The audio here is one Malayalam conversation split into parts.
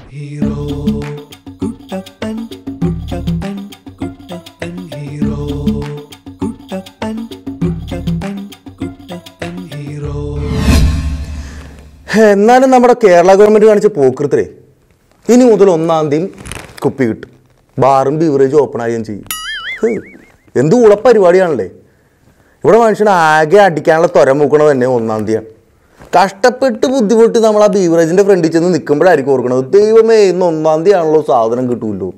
hero Kuttappan Kuttappan Kuttappan hero Kuttappan Kuttappan Kuttappan hero എന്നാലും നമ്മുടെ കേരള ഗവൺമെൻറ് കാണിച്ച പോക്കൃത്തരേ ഇനി മുതൽ ഒന്നാം തീയതി കുപ്പി കിട്ടും ബാറും ബീവറേജും ഓപ്പൺ ആകുകയും ചെയ്യും ഹ്, എന്ത് ഉള പരിപാടിയാണല്ലേ ഇവിടെ മനുഷ്യനെ ആകെ അടിക്കാനുള്ള ത്വര മൂക്കണത് തന്നെ ഒന്നാം തീയതിയാണ് കഷ്ടപ്പെട്ട് ബുദ്ധിമുട്ട് നമ്മൾ ആ ബീവറേജിൻ്റെ ഫ്രണ്ടിൽ ചെന്ന് നിൽക്കുമ്പോഴായിരിക്കും ഓർക്കണത് ദൈവമേ ഇന്ന് ഒന്നാം തീയതി ആണല്ലോ സാധനം കിട്ടുമല്ലോ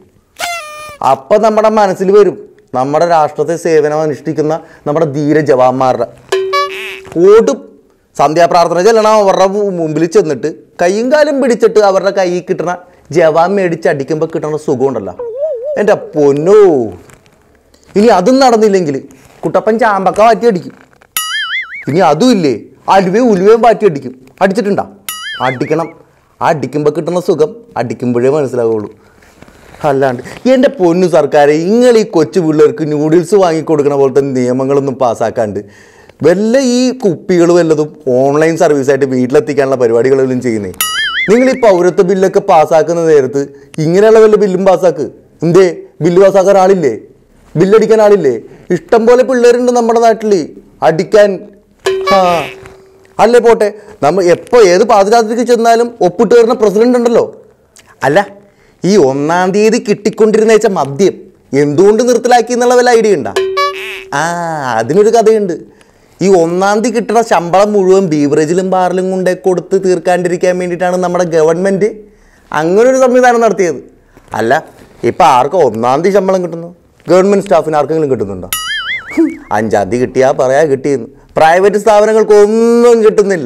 അപ്പം നമ്മുടെ മനസ്സിൽ വരും നമ്മുടെ രാഷ്ട്രത്തെ സേവനം അനുഷ്ഠിക്കുന്ന നമ്മുടെ ധീര ജവാന്മാരുടെ ഓടും സന്ധ്യാപ്രാർത്ഥന ചെല്ലണം അവരുടെ മു- മുമ്പിൽ ചെന്നിട്ട് കൈയും കാലും പിടിച്ചിട്ട് അവരുടെ കയ്യിൽ കിട്ടണ ജവാൻ മേടിച്ച് അടിക്കുമ്പോൾ കിട്ടണ സുഖമുണ്ടല്ലോ എൻ്റെ പൊന്നോ ഇനി അതും നടന്നില്ലെങ്കിൽ കുട്ടപ്പൻ ചാമ്പക്ക മാറ്റി അടിക്കും ഇനി അതും ഇല്ലേ അലുവയും ഉലുവയും മാറ്റി അടിക്കും അടിച്ചിട്ടുണ്ടാ അടിക്കണം ആ അടിക്കുമ്പോൾ കിട്ടുന്ന സുഖം അടിക്കുമ്പോഴേ മനസ്സിലാവുള്ളൂ അല്ലാണ്ട് എൻ്റെ പൊന്നു സർക്കാരെ നിങ്ങൾ ഈ കൊച്ചു പിള്ളേർക്ക് ന്യൂഡിൽസ് വാങ്ങിക്കൊടുക്കണ പോലത്തെ നിയമങ്ങളൊന്നും പാസ്സാക്കാണ്ട് വല്ല ഈ കുപ്പികൾ വല്ലതും ഓൺലൈൻ സർവീസായിട്ട് വീട്ടിലെത്തിക്കാനുള്ള പരിപാടികളെല്ലാം ചെയ്യുന്നേ നിങ്ങൾ ഈ പൗരത്വ ബില്ലൊക്കെ പാസ്സാക്കുന്ന നേരത്ത് ഇങ്ങനെയുള്ള വല്ല ബില്ലും പാസ്സാക്ക് എന്തേ ബില്ല് പാസ്സാക്കാൻ ആളില്ലേ ബില്ലടിക്കാൻ ആളില്ലേ ഇഷ്ടം പോലെ പിള്ളേരുണ്ട് നമ്മുടെ നാട്ടിൽ അടിക്കാൻ ആ അല്ലേ പോട്ടെ നമ്മൾ എപ്പോൾ ഏത് പാതിരാത്രിക്ക് ചെന്നാലും ഒപ്പിട്ട് വരുന്ന പ്രസിഡന്റ് ഉണ്ടല്ലോ അല്ല ഈ ഒന്നാം തീയതി കിട്ടിക്കൊണ്ടിരുന്ന വെച്ച മദ്യം എന്തുകൊണ്ട് നിർത്തലാക്കി എന്നുള്ള വല്ല ഐഡിയ ഉണ്ടാ ആ അതിനൊരു കഥയുണ്ട് ഈ ഒന്നാം തീയതി കിട്ടുന്ന ശമ്പളം മുഴുവൻ ബീവറേജിലും ബാറിലും കൊണ്ടേ കൊടുത്ത് തീർക്കാണ്ടിരിക്കാൻ വേണ്ടിയിട്ടാണ് നമ്മുടെ ഗവൺമെൻറ് അങ്ങനൊരു സംവിധാനം നടത്തിയത് അല്ല ഇപ്പം ആർക്കും ഒന്നാം തീയതി ശമ്പളം കിട്ടുന്നു ഗവൺമെൻറ് സ്റ്റാഫിന് ആർക്കെങ്കിലും കിട്ടുന്നുണ്ടോ ഹും, അഞ്ചാം തീയതി കിട്ടിയാ പറയാ കിട്ടിയെന്ന് പ്രൈവറ്റ് സ്ഥാപനങ്ങൾക്ക് ഒന്നും കിട്ടുന്നില്ല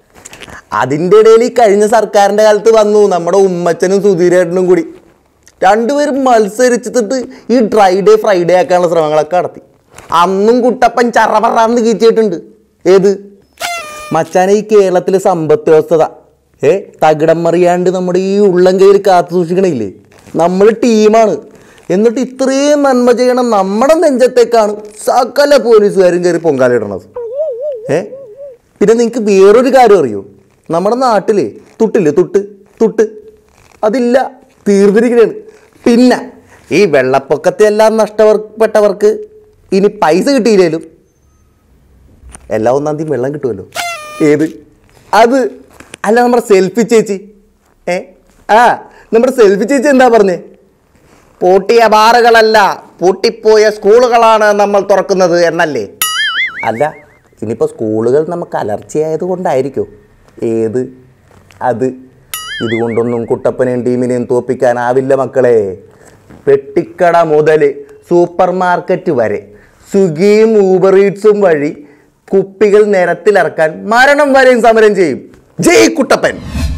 അതിൻ്റെ ഇടയിൽ ഈ കഴിഞ്ഞ സർക്കാരിൻ്റെ കാലത്ത് വന്നു നമ്മുടെ ഉമ്മച്ചനും സുധീരേട്ടനും കൂടി രണ്ടുപേരും മത്സരിച്ചിട്ട് ഈ ഡ്രൈ ഡേ ഫ്രൈഡേ ആക്കാനുള്ള ശ്രമങ്ങളൊക്കെ നടത്തി അന്നും കുട്ടപ്പൻ ചറപറാന്ന് കീച്ചിട്ടുണ്ട് ഏത് മച്ചാനെ ഈ കേരളത്തിലെ സമ്പത്ത് വ്യവസ്ഥത ഏ തകിടം മറിയാണ്ട് നമ്മുടെ ഈ ഉള്ളം കയ്യിൽ കാത്തു സൂക്ഷിക്കണില്ലേ നമ്മൾ ടീമാണ് എന്നിട്ട് ഇത്രയും നന്മ ചെയ്യണം നമ്മുടെ നെഞ്ചത്തേക്കാണ് സകല പോലീസുകാരും കയറി പൊങ്കാലിടണത് ഏ പിന്നെ നിങ്ങൾക്ക് വേറൊരു കാര്യം അറിയോ നമ്മുടെ നാട്ടിലെ തുട്ടില്ലേ തുട്ട് തുട്ട് അതില്ല തീർന്നിരിക്കുകയാണ് പിന്നെ ഈ വെള്ളപ്പൊക്കത്തെ എല്ലാം നഷ്ടപ്പെട്ടവർക്ക് ഇനി പൈസ കിട്ടിയില്ലേലും എല്ലാ ഒന്നാം തീയതി വെള്ളം കിട്ടുമല്ലോ ഏത് അത് അല്ല നമ്മുടെ സെൽഫി ചേച്ചി ഏ ആ നമ്മുടെ സെൽഫി ചേച്ചി എന്താ പറഞ്ഞേ പൂട്ടിയ ബാറുകളല്ല പൂട്ടിപ്പോയ സ്കൂളുകളാണ് നമ്മൾ തുറക്കുന്നത് എന്നല്ലേ അല്ല ഇനിയിപ്പോൾ സ്കൂളുകൾ നമുക്ക് അലർച്ചയായത് കൊണ്ടായിരിക്കും ഏത് അത് ഇതുകൊണ്ടൊന്നും കുട്ടപ്പനെയും ടീമിനെയും തോപ്പിക്കാനാവില്ല മക്കളെ പെട്ടിക്കട മുതൽ സൂപ്പർ മാർക്കറ്റ് വരെ സ്വിഗ്ഗിയും ഊബർ ഈറ്റ്സും വഴി കുപ്പികൾ നിരത്തിലിറക്കാൻ മരണം വരെയും സമരം ചെയ്യും ജയ് കുട്ടപ്പൻ